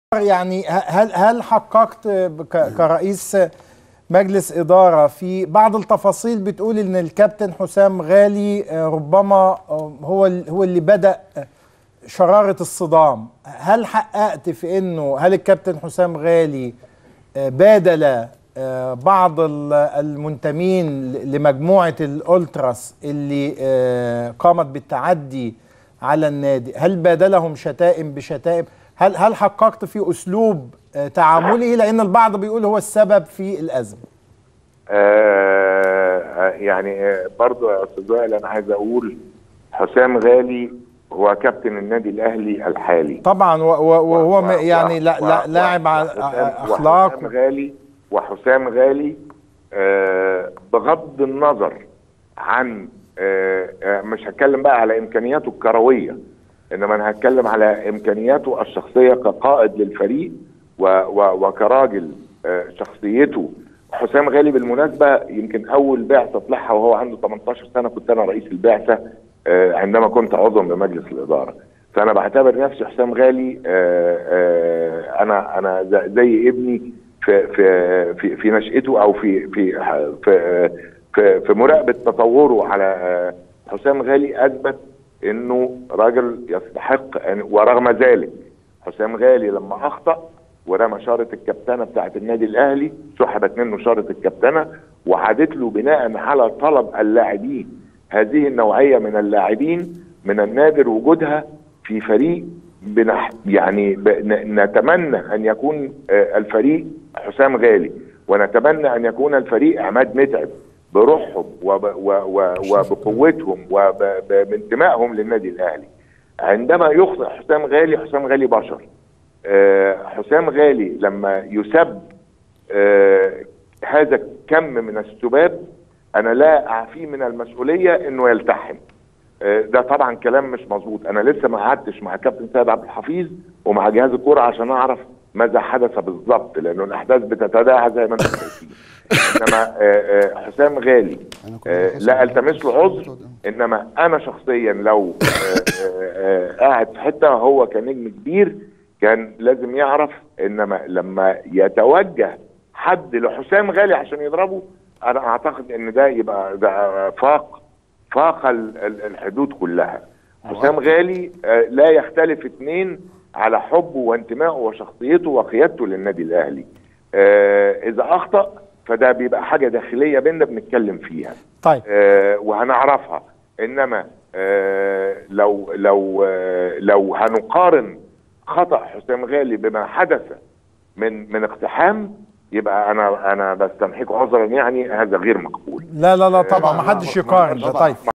يعني هل هل حققت ك- كرئيس مجلس إدارة في بعض التفاصيل بتقول إن الكابتن حسام غالي آه، ربما آه، هو ال- هو اللي بدأ شرارة الصدام هل حققت في إنه هل الكابتن حسام غالي آه، بادل آه، بعض ال- المنتمين ل- لمجموعة الأولتراس اللي آه، قامت بالتعدي على النادي هل بادلهم شتائم بشتائم هل هل حققت في أسلوب آه، تعامله لأن البعض بيقول هو السبب في الأزمة آه يعني آه، برضو يا استاذ وائل انا عايز اقول حسام غالي هو كابتن النادي الاهلي الحالي طبعا و- و- وهو م- و- يعني و- لا و- لا و- لاعب على وحسام- أخلاق وحسام غالي وحسام غالي آه بغض النظر عن آه آه مش هتكلم بقى على امكانياته الكرويه انما انا هتكلم على امكانياته الشخصيه كقائد للفريق و و وكراجل آه شخصيته حسام غالي بالمناسبه يمكن اول بعثه طلعها وهو عنده 18 سنه كنت انا رئيس البعثه آه عندما كنت عضوا بمجلس الاداره فانا بعتبر نفسي حسام غالي آه آه انا انا ز- زي ابني في في في, في نشأته او في في في في, في مراقبه تطوره على آه، حسام غالي اثبت انه راجل يستحق أن- ورغم ذلك حسام غالي لما اخطا ورمى شاره الكابتنه بتاعه النادي الاهلي سحبت منه شاره الكابتنه وعادت له بناء على طلب اللاعبين هذه النوعيه من اللاعبين من النادر وجودها في فريق بنح يعني ب- ن- نتمنى ان يكون آه، الفريق حسام غالي ونتمنى ان يكون الفريق عماد متعب بروحهم وب و و وبقوتهم وبانتمائهم للنادي الاهلي عندما يخطئ حسام غالي حسام غالي بشر آه، حسام غالي لما يسب آه، هذا الكم من السباب انا لا اعفيه من المسؤوليه انه يلتحم آه، ده طبعا كلام مش مظبوط انا لسه ما قعدتش مع كابتن سيد عبد الحفيظ ومع جهاز الكوره عشان اعرف ماذا حدث بالظبط لانه الاحداث بتتداعى زي ما انتم شايفين انما آه، آه، حسام غالي آه، لا التمس له عذر انما انا شخصيا لو آه، آه، آه، قاعد في حته هو كنجم كبير كان لازم يعرف انما لما يتوجه حد لحسام غالي عشان يضربه انا اعتقد ان ده يبقى ده فاق فاق ال- ال- الحدود كلها حسام غالي آه، لا يختلف اثنين على حبه وانتمائه وشخصيته وقيادته للنادي الاهلي آه، اذا اخطا فده بيبقى حاجه داخليه بينا بنتكلم فيها طيب آه، وهنعرفها انما آه، لو لو آه، لو هنقارن خطا حسام غالي بما حدث من من اقتحام يبقى انا انا بستمحيك عذرا يعني هذا غير مقبول لا لا لا طبعا آه، ما حدش ما- يقارن ده ما- طيب